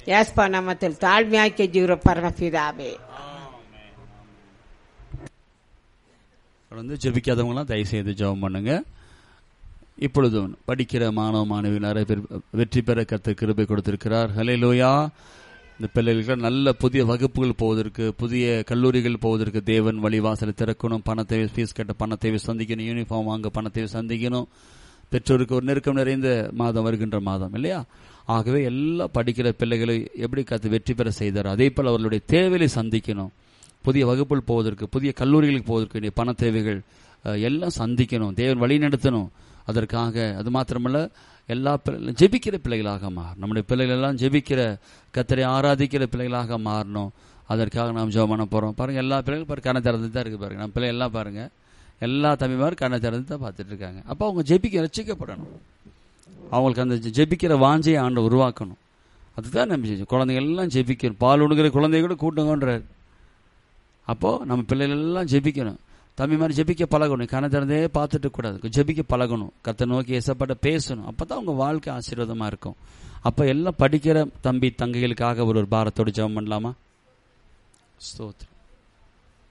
ஏஸ்பா நாமத்தில் தாழ்மையாய் கெஞ்சுகிற பரமபிதாவே தொடர்ந்து ஜெபிக்காதவங்களாம் தயவு செய்து ஜெபம் பண்ணுங்க இப்பொழுதும் படிக்கிற மாணவ மாணவி நிறைய பேர் வெற்றி பெற கத்து கிருபை கொடுத்திருக்கிறார் ஹலே லோயா இந்த பிள்ளைகளுக்கு நல்ல புதிய வகுப்புகள் போவதற்கு புதிய கல்லூரிகள் போவதற்கு தேவன் வழிவாசலை திறக்கணும் பணத்தை ஃபீஸ் கட்ட பணத்தை சந்திக்கணும் யூனிஃபார்ம் வாங்க பணத்தை சந்திக்கணும் பெற்றோருக்கு ஒரு நெருக்கம் நிறைந்த மாதம் வருகின்ற மாதம் இல்லையா ஆகவே எல்லா படிக்கிற பிள்ளைகளை எப்படி கத்து வெற்றி பெற செய்தார் அதே போல் அவர்களுடைய தேவையை சந்திக்கணும் புதிய வகுப்புகள் போவதற்கு புதிய கல்லூரிகளுக்கு போவதற்கு வேண்டிய பண தேவைகள் அஹ், எல்லாம் சந்திக்கணும் தேவன் வழி நடத்தணும் அதற்காக அது மாத்திரமல்ல எல்லா பிள்ளை ஜெபிக்கிற பிள்ளைகளாக மாறணும் நம்முடைய பிள்ளைகள் எல்லாம் ஜெபிக்கிற கத்தரை ஆராதிக்கிற பிள்ளைகளாக மாறணும் அதற்காக நாம் ஜெபம் பண்ண போறோம் பாருங்க எல்லா பிள்ளைகளும் பாருங்க கண்ணை திறந்து தான் இருக்கு பாருங்க நம்ம பிள்ளை எல்லாம் பாருங்க எல்லா தம்பிமாரும் கண்ணை திறந்து தான் பார்த்துட்டு இருக்காங்க அப்போ அவங்க ஜெபிக்க ரசிக்கப்படணும் அவங்களுக்கு அந்த ஜெ- ஜெபிக்கிற வாஞ்சையை ஆண்டு உருவாக்கணும் அதுதான் நம்ம செஞ்சோம் குழந்தைங்க எல்லாம் ஜெபிக்கணும் பால் உணுகிற குழந்தைய கூட கூட்டுங்கன்றார் அப்போ நம்ம பிள்ளைகள் எல்லாம் ஜெபிக்கணும் தம்பி மாதிரி ஜெபிக்க பழகணும் கண்ணை திறந்தே பார்த்துட்டு கூடாது ஜெபிக்க பழகணும் கத்தை நோக்கி ஏசப்பட்ட பேசணும் அப்பதான் உங்க வாழ்க்கை ஆசீர்வாதமா இருக்கும் அப்ப எல்லாம் படிக்கிற தம்பி தங்கைகளுக்காக ஒரு ஒரு பாரத்தோடு ஜெபம் பண்ணலாமா ஸ்தோத்திரம்